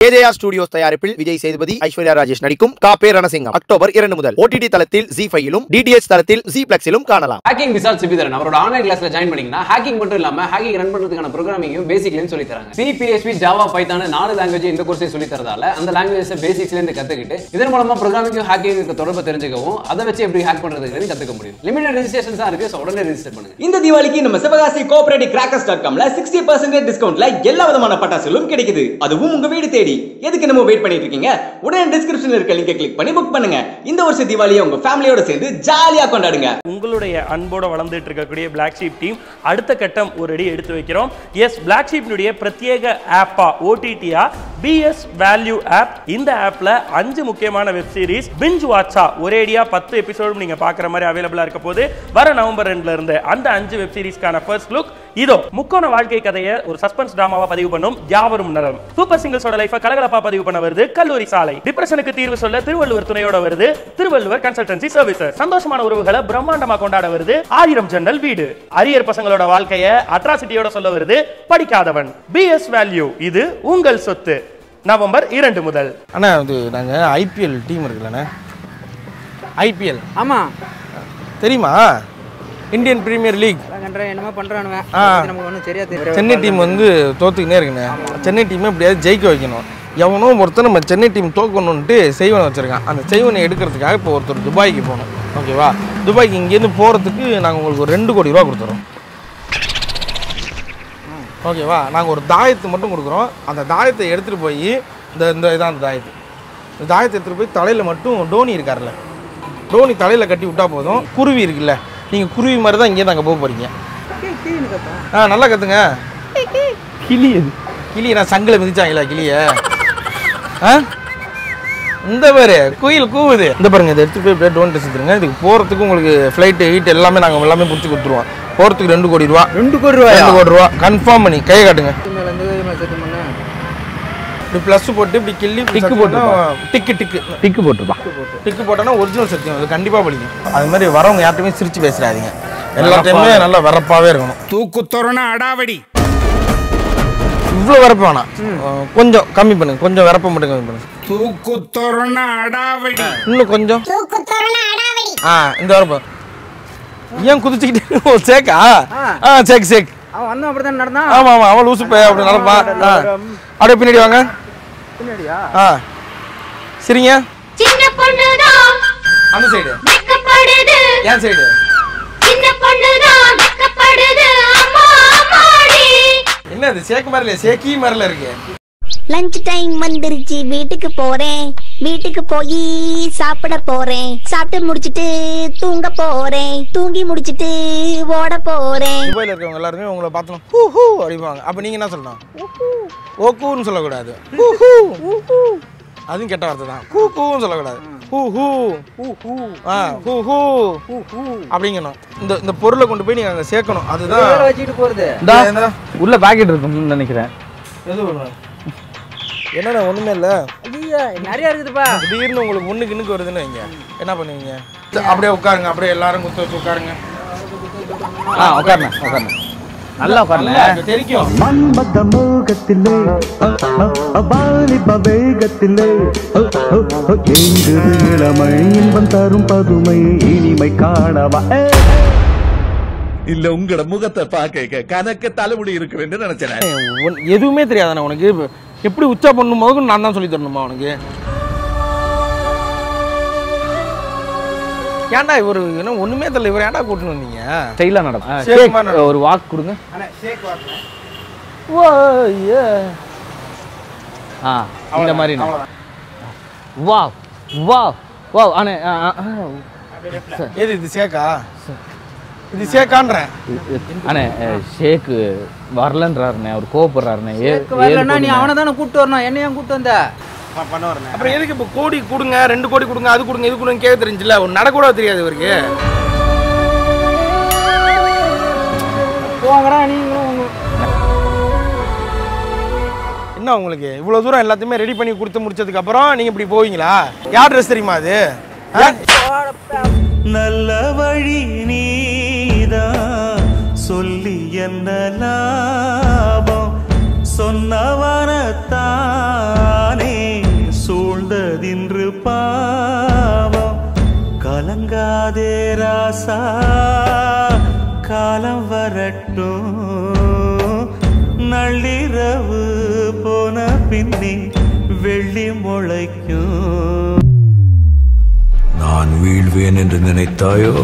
KJR studios தயாரிப்பில் விஜய் சேதுபதி ஐஸ்வர்யா ராஜேஷ் நடிக்கும் காப்பே Ranasingam October இரண்டு முதல் ஓடிடி தளத்தில் ஜி ஃபைவிலும் டிடிஎச் தளத்தில் ஜி பிளக்ஸிலும் காணலாம் ஹேக்கிங் விசால் சிபிதரன் அவரோட ஆன்லைன் கிளாஸ்ல ஜாயின் பண்ணீங்கன்னா ஹேக்கிங் மட்டும் இல்லாம ஹேக்கிங் ரன் பண்றதுக்கான ப்ரோக்ராமிங்கும் பேசிக்லயும் சொல்லி தராங்க சிபிஎஸ்பி ஜாவா பைத்தான நாலு லாங்குவேஜ் இந்த கோர்ஸே சொல்லி தரதால அந்த லாங்குவேஜ் பேசிக்ஸ்ல இருந்து கத்துக்கிட்டு இதன் மூலமா ப்ரோக்ராமிங்கும் ஹேக்கிங் தொடர்பு தெரிஞ்சுக்கவும் அதை வச்சு எப்படி ஹேக் பண்றதுக்கு கத்துக்க முடியும் லிமிடெட் ரெஜிஸ்ட்ரேஷன் தான் இருக்கு so உடனே ரெஜிஸ்டர் பண்ணுங்க இந்த தீபாவளிக்கு நம்ம சிவகாசி கோஆபரேட்டிவ் கிராக்கர்ஸ் டாட் காம்ல சிக்ஸ்டி பர்சன்டேஜ் டிஸ்கவுண்ட்ல எல்லா விதமான பட்டாசுகளும் கிடைக்குது அதுவும் உங்க வீடு தேடி எதுக்கு நம்ம வெயிட் பண்ணிட்டு இருக்கீங்க உடனே டிஸ்கிரிப்ஷன்ல இருக்க லிங்கை கிளிக் பண்ணி புக் பண்ணுங்க இந்த வருஷ தீபாவளியை உங்க ஃபேமிலியோட சேர்ந்து ஜாலியா கொண்டாடுங்க உங்களுடைய அன்போட வளர்ந்துட்டு இருக்கக்கூடிய பிளாக் ஷீப் டீம் அடுத்த கட்டம் ஒரு அடி எடுத்து வைக்கிறோம் எஸ் பிளாக் ஷீப்னுடைய பிரத்யேக ஆப்பா ஓடிடியா பிஎஸ் வேல்யூ ஆப் இந்த ஆப்ல அஞ்சு முக்கியமான வெப் சீரிஸ் பிஞ்ச் வாட்சா ஒரேடியா பத்து எபிசோடும் நீங்க பார்க்குற மாதிரி அவைலபிளா இருக்க போது வர நவம்பர் ரெண்டுல இருந்து அந்த அஞ்சு வெப் சீரிஸ்க்கான ஃபர்ஸ்ட் லுக் இதோ முக்கோண வாழ்க்கை கதையை ஒரு சஸ்பென்ஸ் டிராமாவா பதிவு பண்ணும் யாவரும் நலம் சூப்பர் சிங்கர்ஸோட லைஃபை கலகலப்பா பதிவு பண்ண வருது கல்லூரி சாலை டிப்ரெஷனுக்கு தீர்வு சொல்ல திருவள்ளுவர் துணையோட வருது திருவள்ளுவர் கன்சல்டன்சி சர்வீசஸ் சந்தோஷமான உறவுகளை பிரம்மாண்டமா கொண்டாட வருது ஆயிரம் ஜன்னல் வீடு அரியர் பசங்களோட வாழ்க்கைய அட்ராசிட்டியோட சொல்ல வருது படிக்காதவன் பிஎஸ் வேல்யூ இது உங்கள் சொத்து நவம்பர் இரண்டு முதல் அண்ணா இது நாங்கள் ஐபிஎல் டீம் இருக்குல்லண்ணே ஐபிஎல் ஆமா தெரியுமா இந்தியன் பிரீமியர் லீக் கண்ட என்னமோ பண்றானுங்க ஆ. அதை நமக்கு ஒன்றும் சரியா தெரியும் சென்னை டீம் வந்து தோத்துக்கினே இருக்குண்ணே சென்னை டீமை எப்படியாவது ஜெயிக்க வைக்கணும் எவனோ ஒருத்தர் நம்ம சென்னை டீம் தோக்கணுன்ட்டு செய்வனை வச்சுருக்கான் அந்த செய்வனை எடுக்கிறதுக்காக இப்போ ஒருத்தர் துபாய்க்கு போகணும் ஓகேவா துபாய்க்கு இங்கேருந்து போகிறதுக்கு நாங்கள் உங்களுக்கு ஒரு ரெண்டு கோடி ரூபா கொடுத்துறோம் ஓகேவா நாங்கள் ஒரு தாயத்தை மட்டும் கொடுக்குறோம் அந்த தாயத்தை எடுத்துகிட்டு போய் இந்த இந்த இதான் அந்த தாயத்து இந்த தாயத்தை எடுத்துகிட்டு போய் தலையில் மட்டும் டோனி இருக்கார்ல டோனி தலையில் கட்டி விட்டா போதும் குருவி இருக்குல்ல நீங்கள் குருவி மாதிரி தான் இங்கே அங்கே போக போகிறீங்க ஆ நல்லா கற்றுங்க கிளி அது கிளி நான் சங்கில மிதிச்சாங்களா கிளிய ஆ இந்த பாரு குயில் கூவுது இந்த பாருங்க இதை எடுத்து போய் அப்படியே டோன் டெஸ்ட் எடுத்துருங்க இதுக்கு போகிறதுக்கு உங்களுக்கு ஃப்ளைட்டு ஹீட் எல்லாமே நாங்கள் எல்லாமே பிடிச்சி கொடுத்துருவோம் போகிறதுக்கு ரெண்டு கோடி ரூபா ரெண்டு கோடி ரூபாயா ரெண்டு கோடி ரூபா கன்ஃபார்ம் பண்ணி கையை காட்டுங்க மேல இருந்து மேல செட் பண்ண இப்படி ப்ளஸ் போட்டு இப்படி கிள்ளி டிக்கு போட்டு டிக்கு டிக்கு டிக்கு போட்டுருப்பா டிக்கு போட்டோன்னா ஒரிஜினல் சத்தியம் அது கண்டிப்பாக பலிக்கும் அது மாதிரி வரவங்க யார்ட்டையுமே சிரிச்சு பேசுறாதீங்க எல்லாத்தையுமே நல்லா வரப்பாவே இருக்கணும் தூக்கு தோரண அடாவடி இவ்வளோ வரப்பு வேணாம் அஹ் கொஞ்சம் கம்மி பண்ணுங்க கொஞ்சம் வரப்ப மட்டும் கம்மி பண்ணுங்க தூக்கு தோரண அடாவடி இன்னும் கொஞ்சம் ஆ இந்த வரப்பு ஏன் குதிச்சுக்கிட்டு ஓ சேக்கா ஆ சேக் சேக் அவன் வந்தவன் அப்படிதான் நடந்தான் ஆமா ஆமா அவன் லூசு பையன் அப்படி நடப்பா ஆ அப்படியே பின்னாடி வாங்க பின்னாடியா ஆ சரிங்க சின்ன பொண்ணுதான் அந்த சைடு வெக்கப்படுது ஏன் சைடு சின்ன பொண்ணுதான் வெக்கப்படுது அம்மா அம்மாடி என்ன இது சேக்கு மாதிரில சேக்கி மாதிரில இருக்கு லஞ்ச் டைம் வந்துருச்சு வீட்டுக்கு போறேன் வீட்டுக்கு போய் சாப்பிட போறேன் சாப்பிட்டு முடிச்சிட்டு தூங்க போறேன் தூங்கி முடிச்சிட்டு ஓட போறேன் துபாயில் இருக்கவங்க எல்லாருமே உங்களை பார்த்தோம் ஹூ ஹூ அப்படிம்பாங்க அப்போ நீங்கள் என்ன சொல்லணும் ஓக்கூன்னு சொல்லக்கூடாது ஹூ ஹூ அதுவும் கெட்ட வார்த்தை தான் ஹூ ஹூன்னு சொல்லக்கூடாது ஹூ ஹூ ஆ ஹூ ஹூ அப்படிங்கணும் இந்த இந்த பொருளை கொண்டு போய் நீங்கள் அங்கே சேர்க்கணும் அதுதான் வேற வச்சுக்கிட்டு போறது இந்தா, இந்தா. உள்ள பாக்கெட் இருக்கும்னு நினைக்கிறேன் எது ஒண்ணு? என்னண்ணா ஒன்றுமே இல்லை ஐயா நிறைய இருக்குதுப்பா திடீர்னு உங்களுக்கு ஒண்ணுக்கு இன்னுக்கு வருதுன்னு வைங்க என்ன பண்ணுவீங்க அப்படியே உட்காருங்க அப்படியே எல்லாரும் குத்து வச்சு உட்காருங்க ஆ உட்காருண்ணே உட்காருண்ணே நல்லா உட்காருண்ணே நல்லா தெரிக்கும் மன்மத மோகத்திலே அபாலிப வேகத்திலே எங்குது இளமை இன்பம் தரும் பதுமை இனிமை காணவா இல்ல உங்களோட முகத்தை பார்க்க கணக்க தலைமுடி இருக்கு என்று நினைச்சேன் உன்- எதுவுமே தெரியாதானே உனக்கு இப்ப எப்படி உச்சா பண்ணும் போது நான் தான் சொல்லி தரணுமா உனக்கு ஏன்டா இவர் என்ன ஒண்ணுமே தெரியல இவர் ஏன்டா கூட்டின்னு வந்தீங்க ஸ்டைலா நடக்கும் Shake Shake, மாதிரி ஒரு வாக் கொடுங்க ஓ ஏ ஆ இந்த மாதிரி வா வா வா அண்ணே ஆ, ஆ, ஆ. எது இது சேக்கா இது சேக்கான்றேன் அண்ணே ஷேக் வரலன்றாருண்ணே அவர் கோவப்படுறாருண்ணே ஏ வரலன்னா நீ அவனை தானே கூட்டு வரணும் என்ன ஏன் கூட்டு வந்த அப்புறம் எதுக்கு இப்போ கோடி கொடுங்க ரெண்டு கோடி கொடுங்க அது கொடுங்க இது கொடுங்க கேட்க தெரிஞ்சுல ஒரு நடக்கூட தெரியாது இவருக்கு போங்கடா நீங்களும் உங்க என்ன உங்களுக்கு இவ்வளோ தூரம் எல்லாத்தையுமே ரெடி பண்ணி கொடுத்து முடிச்சதுக்கு அப்புறம் நீங்க இப்படி போவீங்களா யார் ட்ரெஸ் தெரியுமா அது ஆ? நல்ல வழி நீதான் சொல்லி என்ன லாபம் சொன்னவனத்தானே வந்ததின்று பாவம் கலங்காதே ராசா காலம் வரட்டும் நள்ளிரவு போன பின்னே வெள்ளி முளைக்கும் நான் வீழ்வேன் என்று நினைத்தாயோ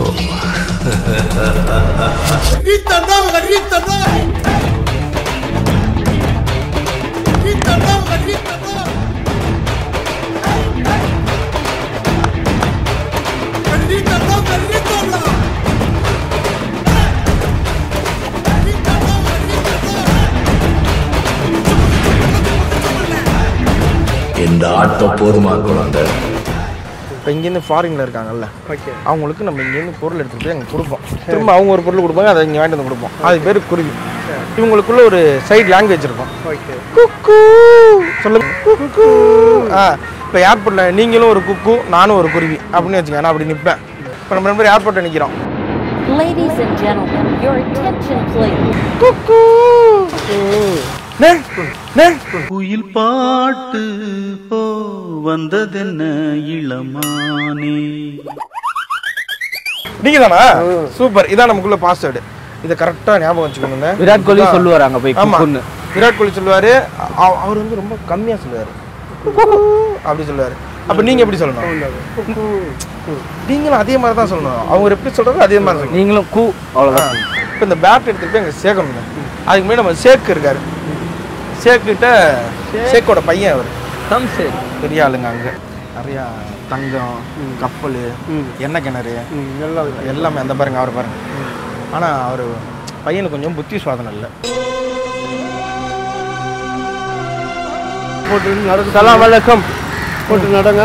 இந்த ஆட்டம் போதுமா குழந்தை இப்போ இங்கேருந்து ஃபாரினில் இருக்காங்கல்ல அவங்களுக்கு நம்ம இங்கேருந்து பொருள் எடுத்துகிட்டு போய் அங்கே கொடுப்போம் திரும்ப அவங்க ஒரு பொருள் கொடுப்பாங்க அதை இங்கே வாங்கிட்டு வந்து கொடுப்போம் அது பேர் குருவி இவங்களுக்குள்ள ஒரு சைடு லாங்குவேஜ் இருக்கும் குக்கு சொல்லுங்க குக்கு ஆ இப்போ ஏர்போர்ட்டில் நீங்களும் ஒரு குக்கு நானும் ஒரு குருவி அப்படின்னு வச்சுக்க நான் அப்படி நிற்பேன் இப்போ நம்ம ரெண்டு பேரும் ஏர்போர்ட்டில் நிற்கிறோம் Ladies and gentlemen, your attention please. குக்கு நே நே குயில் பாட்டு ஓ வந்ததென்ன இளமானே நீங்க தானா சூப்பர் இதான் நமக்குள்ள பாஸ்வேர்டு இதை கரெக்டாக ஞாபகம் வச்சுக்கணுங்க விராட் கோலி இதான். சொல்லுவாரு அங்க போய் ஆமா குக்குன்னு. விராட் கோலி சொல்லுவாரு அ- அவர் வந்து ரொம்ப கம்மியா சொல்லுவாரு அப்படி சொல்லுவாரு அப்ப நீங்க எப்படி சொல்லணும் நீங்களும் அதே மாதிரி தான் சொல்லணும் அவங்க எப்படி சொல்றாங்க அதே மாதிரி சொல்லணும் நீங்களும் கூ அவ்வளவுதான் இப்போ இந்த பேட் எடுத்துட்டு போய் அங்கே சேர்க்கணுங்க அதுக்கு முன்னாடி நம்ம ஷேக் இருக்காரு ஷேக்கிட்ட ஷேக்கோட பையன் அவர் பெரிய ஆளுங்க அங்கே நிறையா தங்கம் கப்பல் எண்ணெய் கிணறு எல்லாமே அந்த பாருங்க அவர் பாருங்க ஆனால் அவர் பையனுக்கு கொஞ்சம் புத்தி சுவாதனம் இல்லை போட்டு நடக்கு சலாம் வணக்கம் போட்டு நடங்க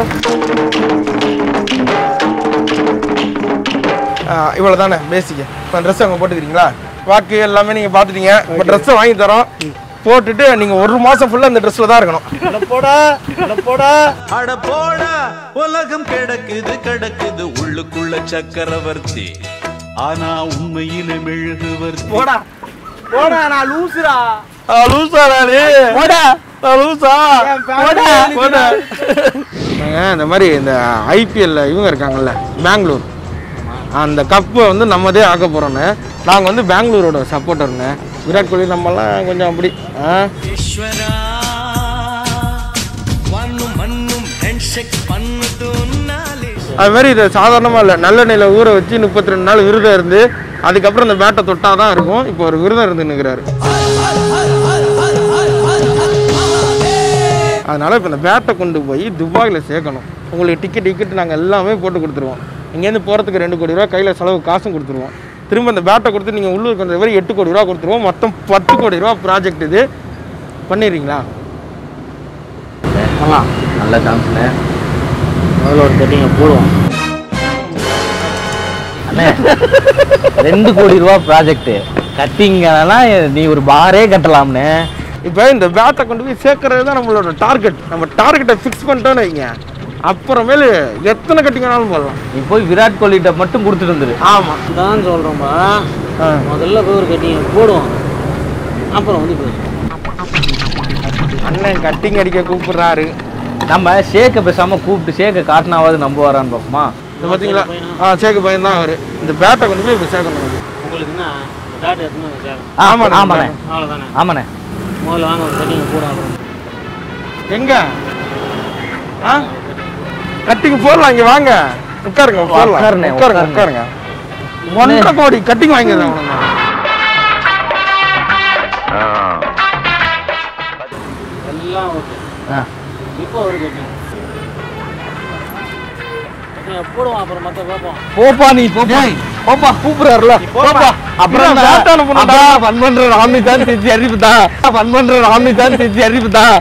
இவ்வளோ தானே பேசிக்க இப்போ ட்ரெஸ் அங்கே போட்டுக்கிறீங்களா வாக்கு எல்லாமே நீங்கள் பார்த்துட்டீங்க இப்போ ட்ரெஸ்ஸை வாங்கி தரோம் போட்டுட்டு நீங்கள் ஒரு மாதம் ஃபுல்லாக இந்த ட்ரெஸ்ஸில் தான் இருக்கணும் போடா போடா அட போடா உலகம் கிடக்குது கிடக்குது உள்ளுக்குள்ள சக்கரவர்த்தி ஆனா உண்மையிலே மெழுகுவர்த்தி போடா போடா நான் லூசுடா லூசா நானு போடா லூசா போடா போடா இந்த மாதிரி இந்த ஐபிஎல்ல இவங்க இருக்காங்கல்ல பெங்களூர் அந்த கப்பை வந்து நம்மதே ஆக்க போகிறோன்னு நாங்கள் வந்து பெங்களூரோட சப்போர்ட்டருங்க விராட் கோலி நம்மலாம் கொஞ்சம் அப்படி ஆ ஈஸ்வரா வானும் மண்ணும் ஹேண்ட்ஷேக் பண்ணுதுன்னாலே அது மாதிரி இது சாதாரணமாக இல்லை நல்ல நிலை ஊற வச்சு முப்பத்தி ரெண்டு நாள் விரதம் இருந்து அதுக்கப்புறம் இந்த பேட்டை தொட்டால் தான் இருக்கும் இப்போ ஒரு விரதம் இருந்து நிற்கிறாரு அதனால் இப்போ இந்த பேட்டை கொண்டு போய் துபாயில் சேர்க்கணும் உங்களுக்கு டிக்கெட் டிக்கெட் நாங்கள் எல்லாமே போட்டு கொடுத்துருவோம் இங்கேருந்து போகிறதுக்கு ரெண்டு கோடி ரூபா கையில் செலவு காசும் கொடுத்துருவோம் திரும்ப இந்த பேட்டை கொடுத்து நீங்கள் உள்ளூருக்கு வந்த வரை எட்டு கோடி ரூபா கொடுத்துருவோம் மொத்தம் பத்து கோடி ரூபா ப்ராஜெக்ட் இது பண்ணிடுறீங்களா ஆமாம் நல்ல சான்ஸ்ண்ணே முதல்ல ஒரு கட்டிங்க போடுவோம் அண்ணே ரெண்டு கோடி ரூபா ப்ராஜெக்ட் கட்டிங்கன்னா நீ ஒரு பாரே கட்டலாம்னே இப்போ இந்த பேட்டை கொண்டு போய் சேர்க்கறது தான் நம்மளோட டார்கெட் நம்ம டார்கெட்டை ஃபிக்ஸ் பண்ணிட்டோன்னு வைங்க அப்புறமேலு எத்தனை கட்டிங்கனாலும் போடலாம் நீ போய் விராட் கோலிகிட்ட மட்டும் கொடுத்துட்டு வந்துரு ஆமாம் தான் சொல்கிறோம்பா முதல்ல போய் ஒரு கட்டிங்க போடுவோம் அப்புறம் வந்து பேசுவோம் அண்ணன் கட்டிங் அடிக்க கூப்பிடுறாரு நம்ம ஷேக்கை பேசாம கூப்பிட்டு ஷேக்கை காட்டினாவது நம்புவாரான்னு பார்ப்போமா இது பார்த்தீங்களா ஆ சேக்கு பையன் தான் அவர் இந்த பேட்டை கொண்டு போய் இப்போ சேர்க்கணும் உங்களுக்கு என்ன டாட் எத்தனை சார் ஆ, ஆமாண்ணே. ஆமாண்ணே அவ்வளோதானே ஆமாண்ணே முதல்ல வாங்க ஒரு கட்டிங்க போடுவோம் அப்புறம் எங்க ஆ கட்டிங் போடலாம் இங்க வாங்க உட்காருங்க போடலாம் உட்காருண்ணே, உட்காருங்க உட்காருண்ணே. உட்காருங்க ஒன்றரை கோடி கட்டிங் வாங்கிடுறேன் அவனுங்க எல்லாம் ஓகே ஆ இப்போ ஒரு கட்டிங்க போடுவோம் அப்புறம் மற்ற பார்ப்போம் போப்பா நீ போப்பா போப்பா கூப்பிடுறாருல போப்பா அப்புறம் இல்ல, வேட்டை அனுப்பணும்டா. ஃபன் பண்ற ராமி தான் திருச்சி அறிவு தான் ஃபன் பண்ற ராமி தான் திருச்சி அறிவு தான்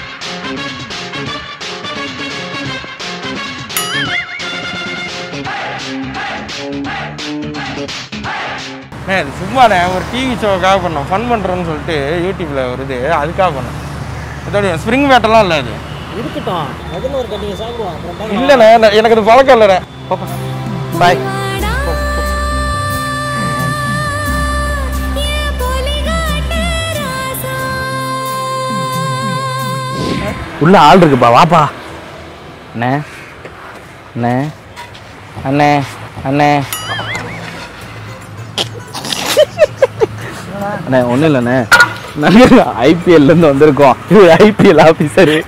அண்ணே, இது சும்மாண்ணே ஒரு டிவி ஷோக்காக பண்ணோம் ஃபன் பண்ணுறோன்னு சொல்லிட்டு யூடியூப்ல வருது அதுக்காக பண்ணோம் இதோட ஸ்ப்ரிங் பேட்டெல்லாம் இல்லை அது இருக்கட்டும் முதல்ல ஒரு கட்டிங்க சாப்பிடுவோம் அப்புறம் பார்க்கலாம். இல்லைண்ணே நான் எனக்கு அது பழக்கம் இல்லைண்ணே பாய் உள்ள ஆள் இருக்குப்பா வாப்பா அண்ணே அண்ணே அண்ணே அண்ணே அண்ணே ஒன்றும் இல்லைண்ணே நாங்கள் ஐபிஎல்லேருந்து வந்திருக்கோம் இவர் ஐபிஎல் ஆஃபீஸரு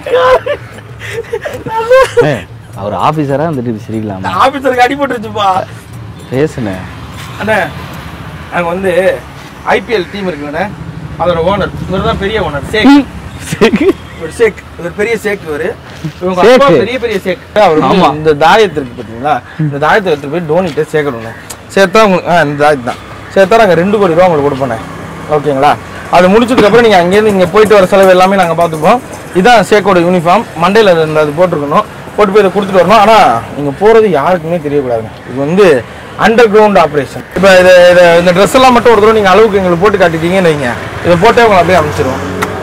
அவர் ஆஃபீஸராக வந்துட்டு சிரிக்கலாமா ஆஃபீஸருக்கு அடிபட்டுருச்சுப்பா பேசுண்ணே அண்ணே அங்கே வந்து ஐபிஎல் டீம் இருக்குங்கண்ணே அதோட ஓனர் இவர் தான் பெரிய ஓனர் சேக் ஒரு சேக் இவர் பெரிய சேக் இவர் இவங்க அப்பா சேக்கு. பெரிய பெரிய சேக் அவர் வந்து ஆமா. இந்த தாயத்து இருக்கு பார்த்தீங்களா இந்த தாயத்தை எடுத்துட்டு போய் டோனிட்ட சேர்க்கணும் சேர்த்தா உங்களுக்கு ஆ இந்த தாயத்து தான் சேர்த்தா நாங்கள் ரெண்டு கோடி ரூபா உங்களுக்கு கொடுப்போண்ணே ஓகேங்களா அது முடிச்சதுக்கப்புறம் நீங்கள் அங்கேருந்து இங்கே போயிட்டு வர செலவு எல்லாமே நாங்கள் பார்த்துப்போம் இதான் சேக்கோட யூனிஃபார்ம் மண்டேல இருந்த அது போட்டிருக்கணும் போட்டு போய் இதை கொடுத்துட்டு வரணும் ஆனால் நீங்கள் போகிறது யாருக்குமே தெரியக்கூடாதுங்க இது வந்து அண்டர் கிரவுண்ட் ஆப்ரேஷன் இப்போ இதை இதை இந்த ட்ரெஸ் எல்லாம் மட்டும் ஒரு தடவை நீங்கள் அளவுக்கு எங்களுக்கு போட்டு காட்டிட்டீங்கன்னு வைங்க இதை போட்டே உங்களை அப்படியே அனுப்பிச்சிடுவோம்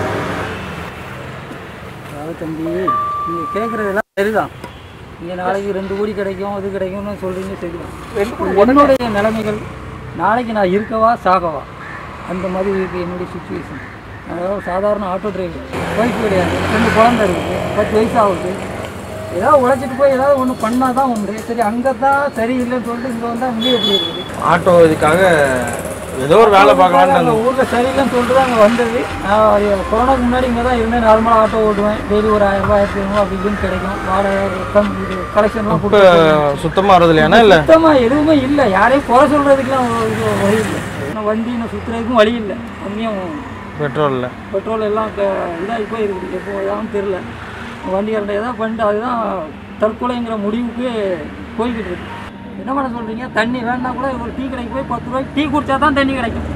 அதாவது தம்பி நீங்கள் கேட்குறதெல்லாம் சரிதான் நீங்கள் நாளைக்கு ரெண்டு கோடி கிடைக்கும் அது கிடைக்கும்னு சொல்கிறீங்க சரிதான் என்னுடைய நிலைமைகள் நாளைக்கு நான் இருக்கவா சாகவா அந்த மாதிரி இருக்குது என்னுடைய சுச்சுவேஷன் அதாவது சாதாரண ஆட்டோ டிரைவர் ஒய்ஃப் கிடையாது ரெண்டு குழந்தை இருக்குது பத்து வயசு ஆகுது ஏதாவது உழைச்சிட்டு போய் ஏதாவது ஒன்று பண்ணால் தான் உண்டு சரி அங்கே தான் சரியில்லைன்னு சொல்லிட்டு இங்கே வந்தால் இங்கே எப்படி இருக்குது ஆட்டோ இதுக்காக ஏதோ ஒரு வேலை பார்க்கலான்னு அந்த ஊரில் சரியில்லைன்னு சொல்லிட்டு தான் அங்கே வந்தது நான் கொரோனாக்கு முன்னாடி இங்கே தான் இருந்தேன் நார்மலாக ஆட்டோ ஓட்டுவேன் டெய்லி ஒரு ஆயிரம் ரூபாய் ஆயிரத்தி ஐநூறு அப்படி இப்படின்னு கிடைக்கும் வாடகை கம் இது கலெக்ஷன்லாம் இப்போ சுத்தமாக வர்றது இல்லையாண்ணா இல்லை சுத்தமாக எதுவுமே இல்லை யாரையும் குறை சொல்கிறதுக்குலாம் ஒரு வழி இல்லை நான் வண்டி நான் சுற்றுறதுக்கும் வழி இல்லை கம்மியும் பெட்ரோலில் பெட்ரோல் எல்லாம் க- இதாகி போயிருக்குது எப்போ இதாகவும் தெரில வண்டிக்காரன் ஏதாவது பண்ணிட்டு அதுதான் தற்கொலைங்கிற முடிவுக்கு போய்கிட்டு இருக்கு என்ன பண்ண சொல்கிறீங்க தண்ணி வேணா கூட ஒரு டீ கடைக்கு போய் பத்து ரூபாய்க்கு டீ குடிச்சா தான் தண்ணி கிடைக்கும்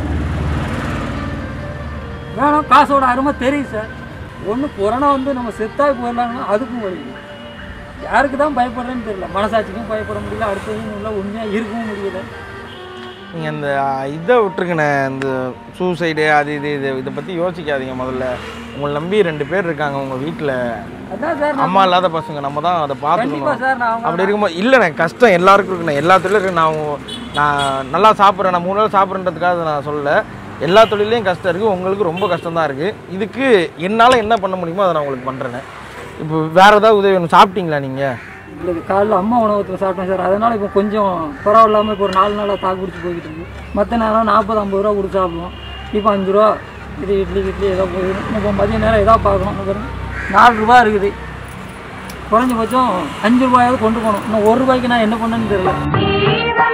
வேணும் காசோட அருமை தெரியும் சார் ஒன்று கொரோனா வந்து நம்ம செத்தாய் போயிடலாம்னா அதுக்கும் வழி இல்லை. யாருக்கு தான் பயப்படுறேன்னு தெரியல மனசாட்சிக்கும் பயப்பட முடியல அடுத்ததும் இல்லை உண்மையாக இருக்கவும் முடியல நீங்கள் இந்த இதை விட்டுருங்கண்ணே இந்த சூசைடு அது இது இது இதை பற்றி யோசிக்காதீங்க முதல்ல உங்களை நம்பி ரெண்டு பேர் இருக்காங்க உங்கள் வீட்டில் அதான் சார் நான் அம்மா இல்லாத பசங்க நம்ம தான் அதை கண்டிப்பா சார், நான் பார்த்துக்கணும் அவங்க- அப்படி இருக்கும்போது இல்லைண்ணே கஷ்டம் எல்லாருக்கும் இருக்குண்ணே எல்லா தொழிலும் இருக்கு நான் உங்க- நான் நல்லா சாப்பிட்றேன் நான் மூணு நாள் சாப்பிட்றேன்றதுக்காக அதை நான் சொல்லலை எல்லா தொழிலையும் கஷ்டம் இருக்குது உங்களுக்கு ரொம்ப கஷ்டம் தான் இருக்குது இதுக்கு என்னால் என்ன பண்ண முடியுமோ அதை நான் உங்களுக்கு பண்ணுறேண்ணே இப்போ வேறு ஏதாவது உதவி வேணும் சாப்பிட்டீங்களா நீங்கள் இல்லை இது காலைல அம்மா உணவகத்தில் சாப்பிட்டேன் சார் அதனால் இப்போ கொஞ்சம் பரவாயில்லாமல் இப்போ ஒரு நாலு நாளாக தாக்கு பிடிச்சி போய்கிட்டு இருக்கு மற்ற நேரம் நாற்பது ஐம்பது ரூபா கொடுத்து சாப்பிடுவோம் இப்போ அஞ்சு ரூபா இது இட்லி இட்லி ஏதோ போயிடும் இப்போ மதிய நேரம் ஏதாவது பார்க்கணும் இன்னும் பாருங்க நாலு ரூபா இருக்குது குறைஞ்சபட்சம் அஞ்சு ரூபாயாவது கொண்டு போகணும் இன்னும் ஒரு ரூபாய்க்கு நான் என்ன பண்ணேன்னு தெரியல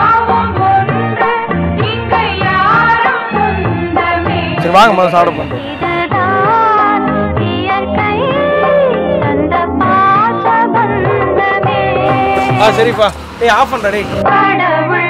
சரி வாங்க முதல்ல சாப்பிட பண்ணுறோம் ஆ சரிப்பா ஏய் ஆஃப் பண்ணுறா டேய்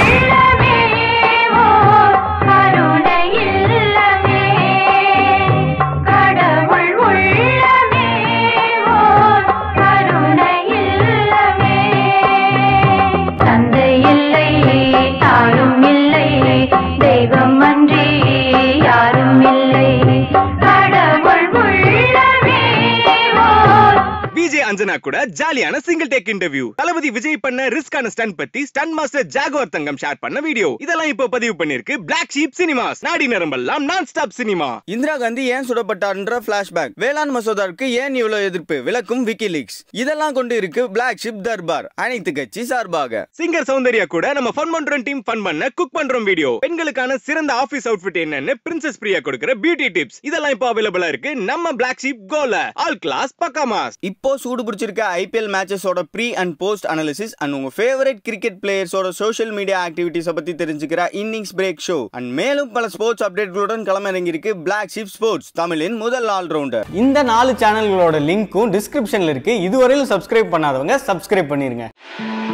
தந்தை இல்லை தாயும் இல்லை தெய்வம் அன்றி யாரும் இல்லை கடவுள் உள்ளமே ஓர் விஜய் அஞ்சனா கூட ஜாலியான single take interview Thalapathy Vijay பண்ண ரிஸ்கான ஸ்டன் பத்தி stun master Jaguar Thangam share பண்ண வீடியோ இதெல்லாம் இப்போ பதிவு பண்ணிருக்கு பிளாக் ஷீப் சினிமாஸ் நாடி நரம்பெல்லாம் நான் ஸ்டாப் சினிமா இந்திரா காந்தி ஏன் சுடப்பட்டார்ன்ற பிளாஷ்பேக் வேளாண் மசோதாவுக்கு ஏன் இவ்வளவு எதிர்ப்பு விளக்கும் விக்கிலீக்ஸ் இதெல்லாம் கொண்டு இருக்கு பிளாக் ஷிப் தர்பார் அனைத்து கட்சி சார்பாக சிங்கர் சௌந்தர்யா கூட நம்ம ஃபன் பண்றோம் டீம் ஃபன் பண்ண குக் பண்றோம் வீடியோ பெண்களுக்கான சிறந்த ஆபீஸ் அவுட்ஃபிட் என்னன்னு பிரின்சஸ் பிரியா கொடுக்கிற பியூட்டி டிப்ஸ் இதெல்லாம் இப்போ அவைலபிளா இருக்கு நம்ம பிளாக் ஷீப் கோல ஆல் கிளாஸ் பக்காமாஸ் இப்போ சூடு பிடிச்சிருக்க ஐபிஎல் மேட்சஸோட pre and post analysis and உங்க ஃபேவரட் கிரிக்கெட் பிளேயர்ஸோட சோஷியல் மீடியா ஆக்டிவிட்டிஸை பத்தி தெரிஞ்சுக்கிற இன்னிங்ஸ் பிரேக் ஷோ அண்ட் மேலும் பல ஸ்போர்ட்ஸ் அப்டேட்களுடன் களமிறங்கி இருக்கு பிளாக் ஷிப் ஸ்போர்ட்ஸ் தமிழின் முதல் ஆல்ரவுண்டர் இந்த நாலு சேனல்களோட லிங்க்கும் டிஸ்கிரிப்ஷன்ல இருக்கு இதுவரையிலும் சப்ஸ்கிரைப் பண்ணாதவங்க சப்ஸ்கிரைப் பண்ணிருங்க